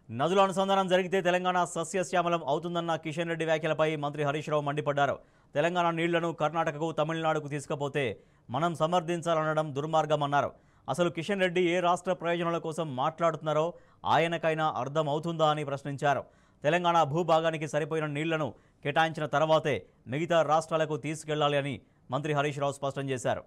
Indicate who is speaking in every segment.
Speaker 1: నదుల అనుసంధానం జరిగితే తెలంగాణ సస్యశ్యామలం అవుతుందన్న కిషన్ రెడ్డి వ్యాఖ్యలపై మంత్రి హరీష్ రావు మండిపడ్డారు తెలంగాణ నీళ్లను కర్ణాటకకు తమిళనాడుకు తీసుకుపోతే మనం సమర్థించాలనడం దుర్మార్గమన్నారు అసలు కిషన్ రెడ్డి ఏ రాష్ట్ర ప్రయోజనాల కోసం మాట్లాడుతున్నారో ఆయనకైనా అర్థం అవుతుందా అని ప్రశ్నించారు తెలంగాణ భూభాగానికి సరిపోయిన నీళ్లను కేటాయించిన తర్వాతే మిగతా రాష్ట్రాలకు తీసుకెళ్లాలి అని మంత్రి హరీష్ రావు స్పష్టం చేశారు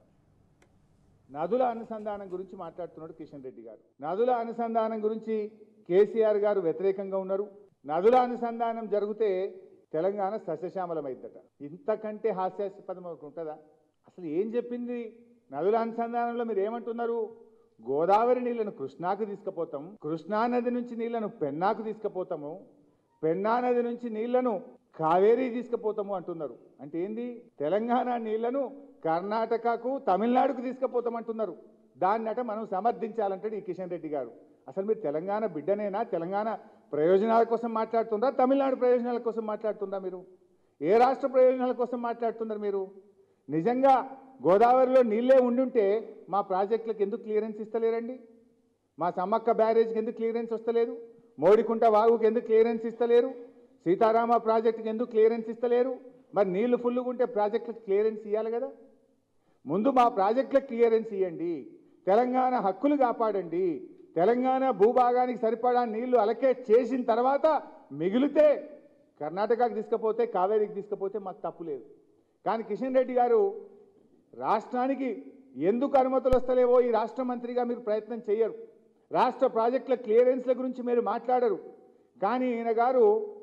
Speaker 2: నదుల అనుసంధానం గురించి మాట్లాడుతున్నాడు కిషన్ రెడ్డి గారు నదుల అనుసంధానం గురించి కేసీఆర్ గారు వ్యతిరేకంగా ఉన్నారు నదుల అనుసంధానం జరిగితే తెలంగాణ సస్యశ్యామలమైద్దట ఇంతకంటే హాస్యాస్పదం ఒకటి ఉంటుందా అసలు ఏం చెప్పింది నదుల అనుసంధానంలో మీరు ఏమంటున్నారు గోదావరి నీళ్లను కృష్ణాకు తీసుకుపోతాం కృష్ణా నది నుంచి నీళ్లను పెన్నాకు తీసుకుపోతాము పెన్నా నది నుంచి నీళ్లను కావేరీ తీసుకుపోతాము అంటున్నారు అంటే ఏంది తెలంగాణ నీళ్లను కర్ణాటకకు తమిళనాడుకు తీసుకుపోతామంటున్నారు దాన్నట మనం సమర్థించాలంటాడు ఈ కిషన్ రెడ్డి గారు అసలు మీరు తెలంగాణ బిడ్డనేనా తెలంగాణ ప్రయోజనాల కోసం మాట్లాడుతుందా తమిళనాడు ప్రయోజనాల కోసం మాట్లాడుతుందా మీరు ఏ రాష్ట్ర ప్రయోజనాల కోసం మాట్లాడుతున్నారు మీరు నిజంగా గోదావరిలో నీళ్ళే ఉండుంటే మా ప్రాజెక్టులకు ఎందుకు క్లియరెన్స్ ఇస్తలేరండి మా సమ్మక్క బ్యారేజ్కి ఎందుకు క్లియరెన్స్ వస్తలేదు మోడికుంట వాగుకి ఎందుకు క్లియరెన్స్ ఇస్తలేరు సీతారామ ప్రాజెక్టుకి ఎందుకు క్లియరెన్స్ ఇస్తలేరు మరి నీళ్లు ఫుల్లుగా ఉంటే ప్రాజెక్టులకు క్లియరెన్స్ ఇవ్వాలి కదా ముందు మా ప్రాజెక్టులకు క్లియరెన్స్ ఇవ్వండి తెలంగాణ హక్కులు కాపాడండి తెలంగాణ భూభాగానికి సరిపడా నీళ్లు అలకేట్ చేసిన తర్వాత మిగిలితే కర్ణాటకకు తీసుకపోతే కావేరీకి తీసుకపోతే మాకు తప్పు లేదు కానీ కిషన్ రెడ్డి గారు రాష్ట్రానికి ఎందుకు అనుమతులు వస్తలేవో ఈ రాష్ట్ర మంత్రిగా మీరు ప్రయత్నం చేయరు రాష్ట్ర ప్రాజెక్టుల క్లియరెన్స్ల గురించి మీరు మాట్లాడరు కానీ ఈయన గారు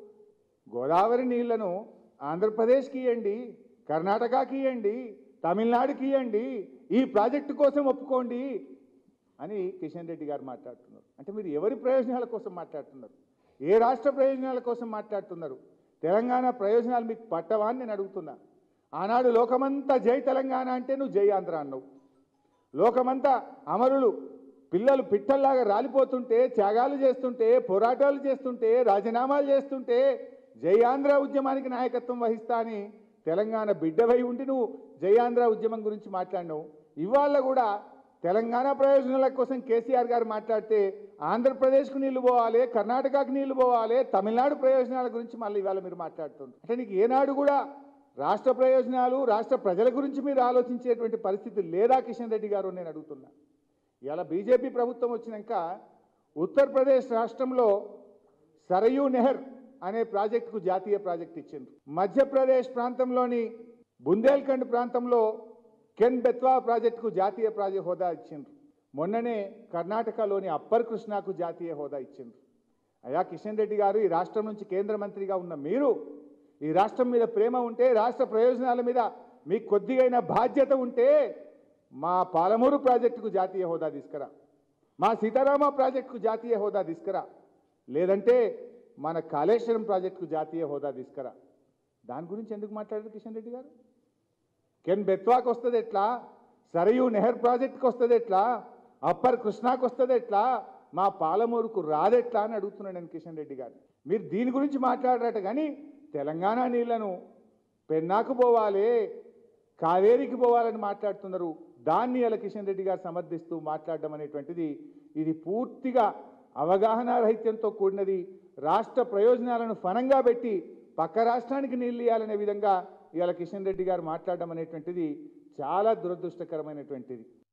Speaker 2: గోదావరి నీళ్లను ఆంధ్రప్రదేశ్కి ఇవ్వండి కర్ణాటకకి ఇవ్వండి తమిళనాడుకి ఇవ్వండి ఈ ప్రాజెక్టు కోసం ఒప్పుకోండి అని కిషన్ రెడ్డి గారు మాట్లాడుతున్నారు అంటే మీరు ఎవరి ప్రయోజనాల కోసం మాట్లాడుతున్నారు ఏ రాష్ట్ర ప్రయోజనాల కోసం మాట్లాడుతున్నారు తెలంగాణ ప్రయోజనాలు మీకు పట్టవా అని నేను అడుగుతున్నా ఆనాడు లోకమంతా జై తెలంగాణ అంటే నువ్వు జై ఆంధ్ర అన్నావు లోకమంతా అమరులు పిల్లలు పిట్టల్లాగా రాలిపోతుంటే త్యాగాలు చేస్తుంటే పోరాటాలు చేస్తుంటే రాజీనామాలు చేస్తుంటే జై ఆంధ్ర ఉద్యమానికి నాయకత్వం వహిస్తా అని తెలంగాణ బిడ్డవై ఉండి నువ్వు జై ఆంధ్ర ఉద్యమం గురించి మాట్లాడినావు ఇవాళ కూడా తెలంగాణ ప్రయోజనాల కోసం కేసీఆర్ గారు మాట్లాడితే ఆంధ్రప్రదేశ్కు నీళ్లు పోవాలి కర్ణాటకకు నీళ్లు పోవాలి తమిళనాడు ప్రయోజనాల గురించి మళ్ళీ ఇవాళ మీరు మాట్లాడుతున్నారు అంటే నీకు ఏనాడు కూడా రాష్ట్ర ప్రయోజనాలు రాష్ట్ర ప్రజల గురించి మీరు ఆలోచించేటువంటి పరిస్థితి లేదా కిషన్ రెడ్డి గారు అని నేను అడుగుతున్నా ఇలా బీజేపీ ప్రభుత్వం వచ్చినాక ఉత్తరప్రదేశ్ రాష్ట్రంలో సరయూ నెహర్ అనే ప్రాజెక్టుకు జాతీయ ప్రాజెక్ట్ ఇచ్చిండ్రు మధ్యప్రదేశ్ ప్రాంతంలోని బుందేల్ఖండ్ ప్రాంతంలో కెన్ బెత్వా ప్రాజెక్టుకు జాతీయ ప్రాజెక్ట్ హోదా ఇచ్చిండ్రు మొన్ననే కర్ణాటకలోని అప్పర్ కృష్ణాకు జాతీయ హోదా ఇచ్చిండ్రు అయా కిషన్ రెడ్డి గారు ఈ రాష్ట్రం నుంచి కేంద్ర మంత్రిగా ఉన్న మీరు ఈ రాష్ట్రం మీద ప్రేమ ఉంటే రాష్ట్ర ప్రయోజనాల మీద మీకు కొద్దిగైన బాధ్యత ఉంటే మా పాలమూరు ప్రాజెక్టుకు జాతీయ హోదా తీసుకురా మా సీతారామ ప్రాజెక్టుకు జాతీయ హోదా తీసుకురా లేదంటే మన కాళేశ్వరం ప్రాజెక్టుకు జాతీయ హోదా తీసుకురా దాని గురించి ఎందుకు మాట్లాడారు కిషన్ రెడ్డి గారు కెన్ బెత్వాకి వస్తుంది ఎట్లా సరయూ నెహర్ ప్రాజెక్ట్కి వస్తుంది ఎట్లా అప్పర్ కృష్ణాకి వస్తుంది ఎట్లా మా పాలమూరుకు రాదెట్లా అని అడుగుతున్నాను నేను కిషన్ రెడ్డి గారు మీరు దీని గురించి మాట్లాడరట కానీ తెలంగాణ నీళ్లను పెన్నాకు పోవాలి కావేరికి పోవాలని మాట్లాడుతున్నారు దాన్ని అలా కిషన్ రెడ్డి గారు సమర్థిస్తూ మాట్లాడడం అనేటువంటిది ఇది పూర్తిగా అవగాహన రహిత్యంతో కూడినది రాష్ట్ర ప్రయోజనాలను ఫనంగా పెట్టి పక్క రాష్ట్రానికి నీళ్ళు ఇవ్వాలనే విధంగా ఇవాళ కిషన్ రెడ్డి గారు మాట్లాడడం అనేటువంటిది చాలా దురదృష్టకరమైనటువంటిది